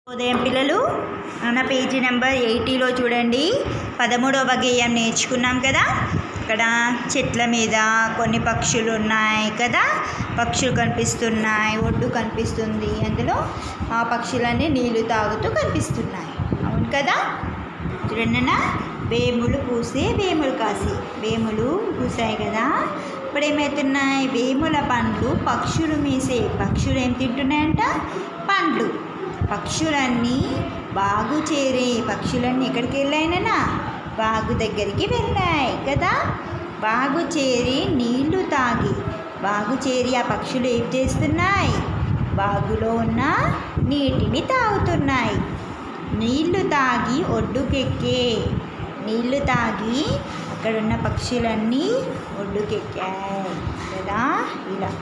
ఉదయం పిల్లలు మన పేజీ నెంబర్ ఎయిటీలో చూడండి పదమూడవ గేయం నేర్చుకున్నాం కదా ఇక్కడ చెట్ల మీద కొన్ని పక్షులు ఉన్నాయి కదా పక్షులు కనిపిస్తున్నాయి ఒడ్డు కనిపిస్తుంది అందులో ఆ పక్షులన్నీ నీళ్లు తాగుతూ కనిపిస్తున్నాయి అవును కదా చూడండి వేములు పూసే వేములు కాసి వేములు పూసాయి కదా ఇప్పుడు ఏమవుతున్నాయి వేముల పండ్లు పక్షులు మీసే పక్షులు ఏం తింటున్నాయంట పండ్లు పక్షులన్నీ బాగు చేరే పక్షులన్నీ ఎక్కడికి వెళ్ళాయినా బాగు దగ్గరికి వెళ్ళాయి కదా బాగు చేరి నీళ్లు తాగి బాగు చేరి ఆ పక్షులు ఏం చేస్తున్నాయి బాగులో ఉన్న నీటిని తాగుతున్నాయి నీళ్లు తాగి ఒడ్డుకెక్కే నీళ్లు తాగి అక్కడున్న పక్షులన్నీ ఒడ్డుకెక్కాయి కదా ఇలా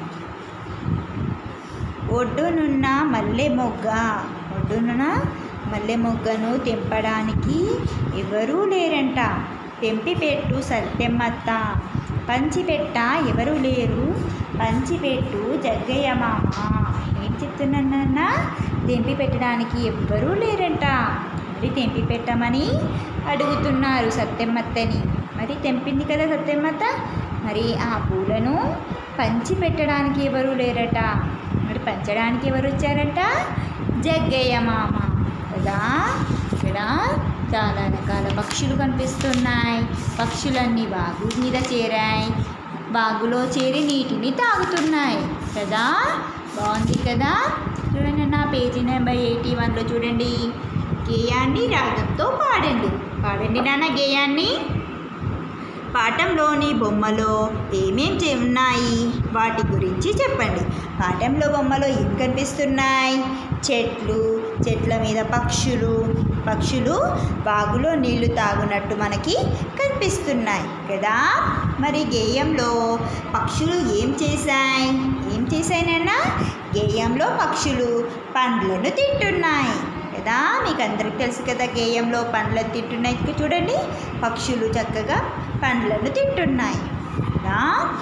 ఒడ్డునున్న మల్లె మొగ్గ ఒడ్డునున్న మల్లె మొగ్గను తెంపడానికి ఎవరూ లేరంట తెంపిపెట్టు సత్యమ్మత్త పంచిపెట్ట ఎవరు లేరు పంచిపెట్టు జగ్గయ్య మామ ఏం చెప్తున్నానన్న తెంపి పెట్టడానికి ఎవ్వరూ లేరంట మరి తెంపి పెట్టమని అడుగుతున్నారు సత్యమ్మత్తని మరి తెంపింది కదా సత్యమ్మత్త మరి ఆ పూలను పంచి పెట్టడానికి ఎవరు లేరట మరి పంచడానికి ఎవరు వచ్చారట జగ్గయ్య మామ కదా ఇక్కడ చాలా రకాల పక్షులు కనిపిస్తున్నాయి పక్షులన్నీ బాగు మీద చేరాయి బాగులో చేరి నీటిని తాగుతున్నాయి కదా బాగుంది కదా చూడండి నా పేజీ నెంబర్ ఎయిటీ వన్లో చూడండి గేయాన్ని రాగంతో పాడండి పాడండి నాన్న గేయాన్ని పాఠంలోని బొమ్మలో ఏమేం చే ఉన్నాయి వాటి గురించి చెప్పండి పాఠంలో బొమ్మలో ఏం కనిపిస్తున్నాయి చెట్లు చెట్ల మీద పక్షులు పక్షులు బాగులో నీళ్లు తాగునట్టు మనకి కనిపిస్తున్నాయి కదా మరి గేయంలో పక్షులు ఏం చేశాయి ఏం చేశాయి నాన్న గేయంలో పక్షులు పండ్లను తింటున్నాయి కదా మీకు అందరికి తెలుసు కదా గేయంలో పండ్లను తింటున్నాయి ఇక్కడ చూడండి పక్షులు చక్కగా పండ్లను తింటున్నాయి కదా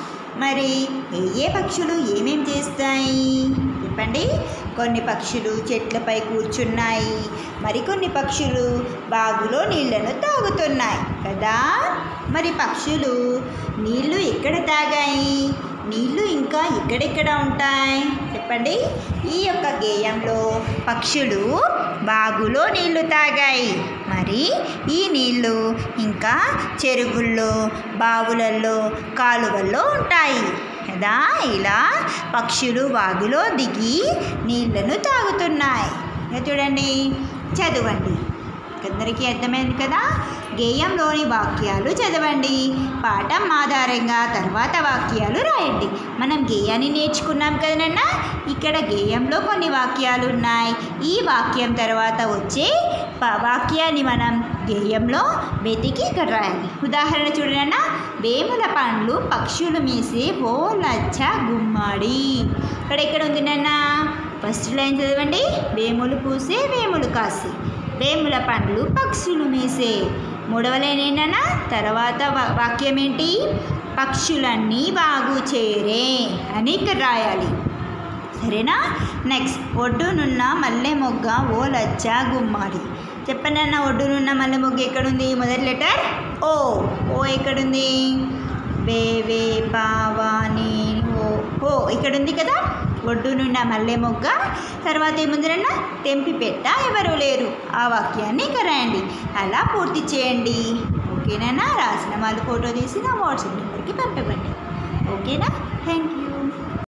మరి ఏ ఏ పక్షులు ఏమేం చేస్తాయి చెప్పండి కొన్ని పక్షులు చెట్లపై కూర్చున్నాయి మరికొన్ని పక్షులు బాగులో నీళ్లను తాగుతున్నాయి కదా మరి పక్షులు నీళ్లు ఎక్కడ తాగాయి నీళ్లు ఇంకా ఎక్కడెక్కడ ఉంటాయి చెప్పండి ఈ యొక్క గేయంలో పక్షులు బాగులో నీళ్లు తాగాయి మరి ఈ నీళ్లు ఇంకా చెరువుల్లో బావులలో కాలువల్లో ఉంటాయి కదా ఇలా పక్షులు వాగులో దిగి నీళ్లను తాగుతున్నాయి ఇక చూడండి చదవండి అందరికీ అర్థమైంది కదా గేయంలోని వాక్యాలు చదవండి పాఠం ఆధారంగా తర్వాత వాక్యాలు రాయండి మనం గేయాన్ని నేర్చుకున్నాం కదనన్న ఇక్కడ గేయంలో కొన్ని వాక్యాలు ఉన్నాయి ఈ వాక్యం తర్వాత వచ్చే ప- వాక్యాన్ని మనం గేయంలో వెతికి ఇక్కడ రాయాలి ఉదాహరణ చూడనన్న వేముల పండ్లు పక్షులు మీసే ఓ లచ్చ గుమ్మడి ఇక్కడ ఎక్కడ ఉంది నాన్న ఫస్ట్ లైన్ చదవండి వేములు పూసే వేములు కాసి వేముల పండ్లు పక్షులు మీసే మూడవ లైన్ ఏంటన్నా తర్వాత వా- వాక్యం ఏంటి పక్షులన్నీ బాగు చేరే అని ఇక్కడ రాయాలి సరేనా నెక్స్ట్ ఒడ్డునున్న మల్లె మొగ్గ ఓ లచ్చ గుమ్మాడి చెప్పండి అన్న ఒడ్డునున్న మల్లె మొగ్గ ఎక్కడుంది మొదటి లెటర్ ఓ ఓ ఎక్కడుంది వే వే పావాని ఓ ఓ ఇక్కడ ఉంది కదా ఒడ్డునున్న మల్లె మొగ్గ తర్వాత ఏముందిరన్న తెంపి పెట్ట ఎవరు లేరు ఆ వాక్యాన్ని ఇక్కడ రాయండి అలా పూర్తి చేయండి ఓకేనా రాసిన వాళ్ళు ఫోటో తీసి నా వాట్సాప్ నెంబర్కి పంపండి ఓకేనా థ్యాంక్ యూ